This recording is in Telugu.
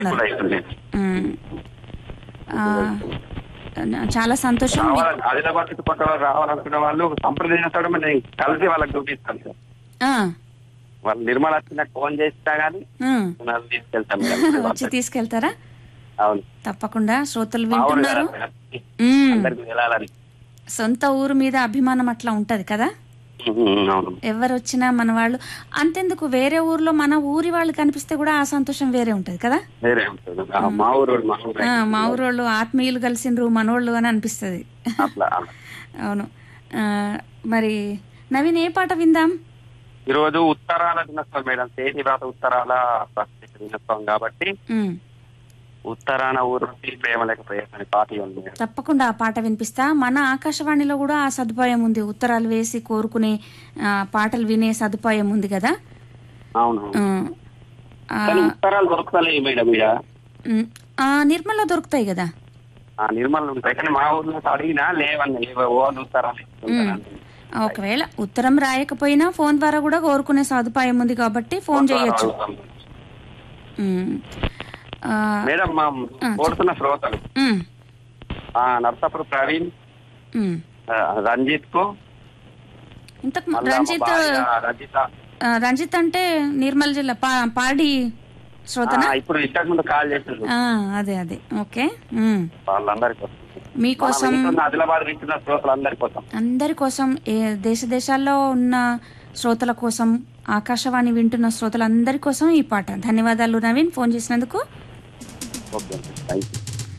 కూడా అవుతుంది ఉమ్. ఆ, చాలా సంతోషం మీ- రావాలని ఆదిలాబాద్ చుట్టుపక్కల రావాలనుకున్న వాళ్ళు సంప్రదించడం నేను కలిసి వాళ్ళకి చూపిస్తాను సార్ ఆ, వాళ్ళు నిర్మల వచ్చి నాకు ఫోన్ చేస్తా కానీ ఉమ్. నన్ను తీసుకెళ్తాను మేడం. వచ్చి తీసుకెళ్తారా అవును తప్పకుండా శ్రోతలు మా ఊరు వింటున్నారు కదా, ఉమ్. అందరికి వెళ్ళాలని సొంత ఊరు మీద అభిమానం అట్లా ఉంటది కదా ఉమ్, అవును ఎవరు వచ్చినా మన వాళ్ళు అంతెందుకు వేరే ఊర్లో మన ఊరి వాళ్ళు కనిపిస్తే కూడా ఆ సంతోషం వేరే ఉంటది కదా వేరే ఉంటుంది ఆ, మా ఊరు మా ఊరు ఆ, మా ఊరోళ్ళు ఆత్మీయులు కలిసిండ్రు మనోళ్ళు అని అనిపిస్తుంది అట్లా అట్లా. అవును ఆ, మరి నవీన్ ఏ పాట విందాం ఈ రోజు ఉత్తరాల దినోత్సవం మేడం తేదీ వ్రాత ఉత్తరాల ప్రత్యేక దినోత్సవం కాబట్టి ఉమ్. ఉత్తరాన ఊరు ప్రేమ లేక ప్రయత్నం పార్టీ ఉంది మేడం. తప్పకుండా ఆ పాట వినిపిస్తా మన ఆకాశవాణిలో కూడా ఆ సదుపాయం ఉంది ఉత్తరాలు వేసి కోరుకునే ఆ, పాటలు వినే సదుపాయం ఉంది కదా అవును ఆ, ఆ, కానీ ఉత్తరాలు దొరుకుతలేవు మేడం ఇక ఉమ్, ఆ, నిర్మల్లో దొరుకుతాయి కదా ఆ నిర్మల్ ఉంటాయి కానీ మా ఊర్లో అడిగినా లేవన్న లేవు ఓ ఉత్తరాలు ఇస్తుంటారు. ఒకవేళ ఉత్తరం రాయకపోయినా ఫోన్ ద్వారా కూడా కోరుకునే సదుపాయం ఉంది కాబట్టి ఫోన్ చేయొచ్చు ఉమ్. ఆ, మేడం మా కోరుతున్న శ్రోతలు ఉమ్, ఆ నర్సాపురం ప్రవీణ్ ఉమ్. ఆ, రంజిత్ కు ఇంతకు మళ్ళా మా రంజిత్ భార్య రజిత ఆ, రంజిత్ అంటే నిర్మల్ జిల్లా పా పాడి శ్రోతనా ఆ, ఇప్పుడు ఇంతకు ముందు కాల్ చేసిండ్రు ఆ, అదే అదే ఓకే ఉమ్. వాళ్ళందరి కోసం మీకోసం మనం వింటున్న ఆదిలాబాద్ వింటున్న శ్రోతలందరి కోసం అందరి కోసం ఏ దేశ దేశాల్లో ఉన్న శ్రోతల కోసం ఆకాశవాణి వింటున్న శ్రోతలందరి కోసం ఈ పాట ధన్యవాదాలు నవీన్ ఫోన్ చేసినందుకు ఓకే థ్యాంక్ యూ